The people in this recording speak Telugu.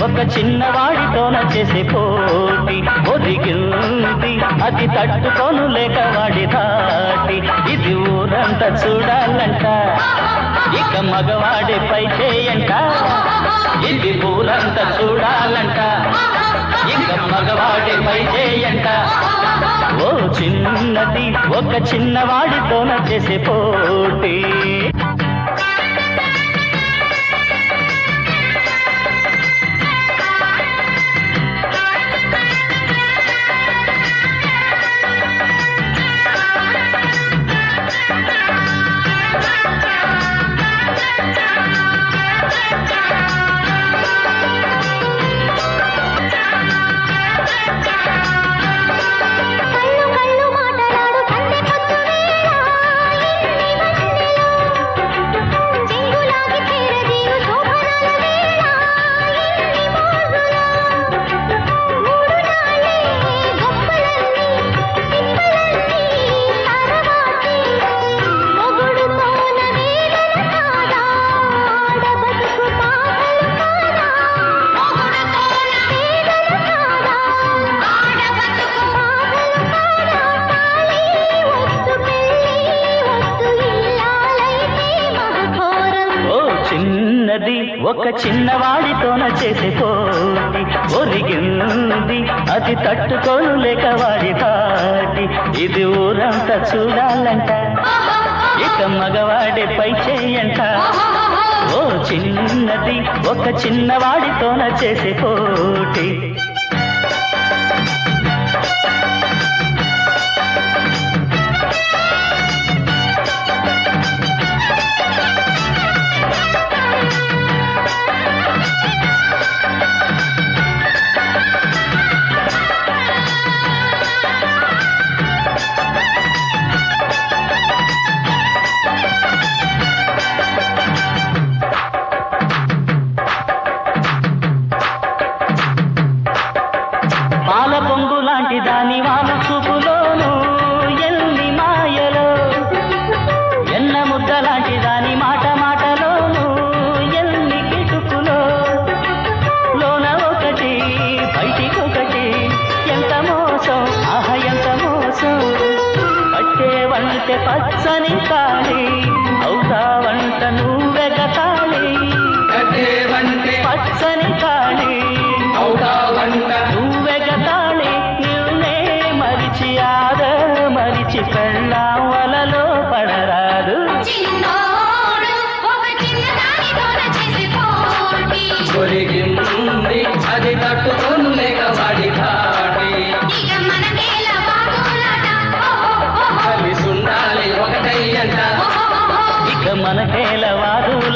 ఒక చిన్నవాడితోన చేసే పోటీ ఒదిగింది అది తట్టుకోను లేక వాడి దాటి ఇది ఊరంతా చూడాలంట ఇక మగవాడి పై చేయంట ఇది ఊరంతా చూడాలంట ఇక మగవాడి పై చేయంట ఓ చిన్నది ఒక చిన్నవాడితోన చేసే పోటీ కళ్ళు కళ్ళు మాటలాడు సందె పొద్దు వేళ ఎన్ని వన్నెలో చెంగులాగి చేరదీరు శోభనాల వేళ ఎన్ని మోజులో మూడు నాళ్ళే గొప్పలన్నీ తిప్పలన్నీ తరవాతే మొగుడుతోన వేలన కాదా ఆడబతుకు పాటలు కాదా మొగుడుతోన వేలన కాదా ఆడబతుకు పాటలు కాదా తాళి వద్దు పెళ్ళి వద్దు ఇల్లాలైతే మహఘోరం ఓ చిన్నది ఒక చిన్నవాడితోన చేసే పోటీ ఒరిగింది అది తట్టుకోను లేక వాడి దాటి ఇది ఊరంతా చూడాలంట ఇక మగవాడి పై చేయంట ఓ చిన్నది ఒక చిన్నవాడితోన చేసే పోటీ పాల పొంగు లాంటి దాని వాన చూపులోను ఎన్ని మాయలో ఎన్న ముద్ద లాంటి దాని మాట మాటలోను ఎన్ని కిటుకులో లోన ఒకటి బయటికొకటి ఎంత మోసం ఆహ ఎంత మోసం పట్టే వంటే పచ్చని కాళి అవుతా వంట నువ్వెగతాళి పచ్చని కాళి నువ్వెగతాళి నిన్నే మరిచి ఆద మరిచి పెళ్ళాం వలలో పడరాదు చిన్నోడు ఒక చిన్నదానితోన చేసే పోటీ ఒరిగింది అది తట్టుకోను లేక వాడి దాటి ఇక మనకేల బాగులాట ఓహో ఓహో కలిసుండాలి ఒకటై అంట ఇక మనకేల వాదు